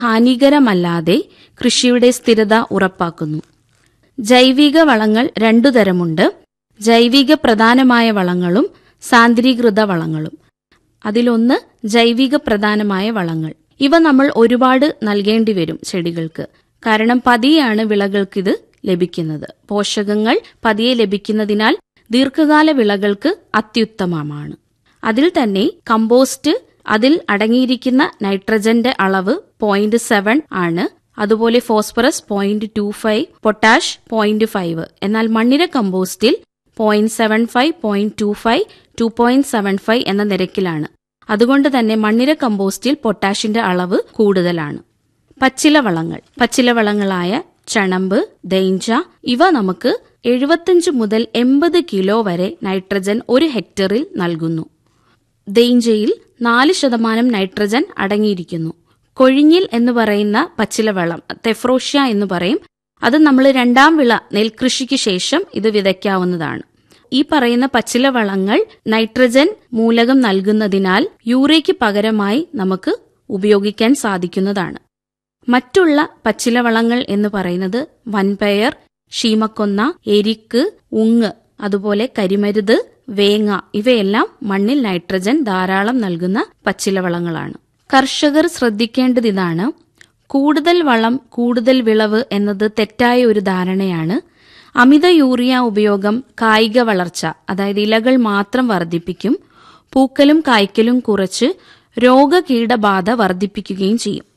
ഹാനികരമല്ലാതെ കൃഷിയുടെ സ്ഥിരത ഉറപ്പാക്കുന്നു ജൈവിക വളങ്ങൾ രണ്ടു തരമുണ്ട് ജൈവിക പ്രധാനമായ വളങ്ങളും സാന്ദ്രീകൃത വളങ്ങളും അതിലൊന്ന് ജൈവിക പ്രധാനമായ വളങ്ങൾ ഇവ നമ്മൾ ഒരുപാട് നൽകേണ്ടി വരും ചെടികൾക്ക് കാരണം പതിയെയാണ് വിളകൾക്കിത് ലഭിക്കുന്നത് പോഷകങ്ങൾ പതിയെ ലഭിക്കുന്നതിനാൽ ദീർഘകാല വിളകൾക്ക് അത്യുത്തമമാണ് അതിൽ തന്നെ കമ്പോസ്റ്റ് അതിൽ അടങ്ങിയിരിക്കുന്ന നൈട്രജന്റെ അളവ് പോയിന്റ് സെവൻ ആണ് അതുപോലെ phosphorus point two five potash point five എന്നാൽ മണ്ണിര കമ്പോസ്റ്റിൽ point seven five point two five two point seven five എന്ന നിരക്കിലാണ് അതുകൊണ്ട് തന്നെ മണ്ണിര കമ്പോസ്റ്റിൽ പൊട്ടാഷിന്റെ അളവ് കൂടുതലാണ് പച്ചില വളങ്ങൾ പച്ചില വളങ്ങളായ ചണമ്പ് ദൈഞ്ച ഇവ നമുക്ക് എഴുപത്തിയഞ്ച് മുതൽ എൺപത് കിലോ വരെ നൈട്രജൻ ഒരു ഹെക്ടറിൽ നൽകുന്നു ദൈഞ്ചയിൽ നാല് ശതമാനം നൈട്രജൻ അടങ്ങിയിരിക്കുന്നു കൊഴിഞ്ഞിൽ എന്ന് പറയുന്ന പച്ചിലവളം തെഫ്രോഷ്യ എന്ന് പറയും അത് നമ്മൾ രണ്ടാം വിള നെൽകൃഷിക്ക് ശേഷം ഇത് വിതയ്ക്കാവുന്നതാണ് ഈ പറയുന്ന പച്ചിലവളങ്ങൾ നൈട്രജൻ മൂലകം നൽകുന്നതിനാൽ യൂറിയയ്ക്ക് പകരമായി നമുക്ക് ഉപയോഗിക്കാൻ സാധിക്കുന്നതാണ് മറ്റുള്ള പച്ചിലവളങ്ങൾ എന്ന് പറയുന്നത് വൻപയർ ഷീമക്കൊന്ന എരിക്ക് ഉങ്ങ് അതുപോലെ കരിമരുത് വേങ്ങ ഇവയെല്ലാം മണ്ണിൽ നൈട്രജൻ ധാരാളം നൽകുന്ന പച്ചിലവളങ്ങളാണ് കർഷകർ ശ്രദ്ധിക്കേണ്ടത് ഇതാണ് കൂടുതൽ വളം കൂടുതൽ വിളവ് എന്നത് തെറ്റായ ഒരു ധാരണയാണ് അമിത യൂറിയ ഉപയോഗം കായിക വളർച്ച അതായത് ഇലകൾ മാത്രം വർദ്ധിപ്പിക്കും പൂക്കലും കായ്ക്കലും കുറച്ച് രോഗകീടബാധ വർദ്ധിപ്പിക്കുകയും ചെയ്യും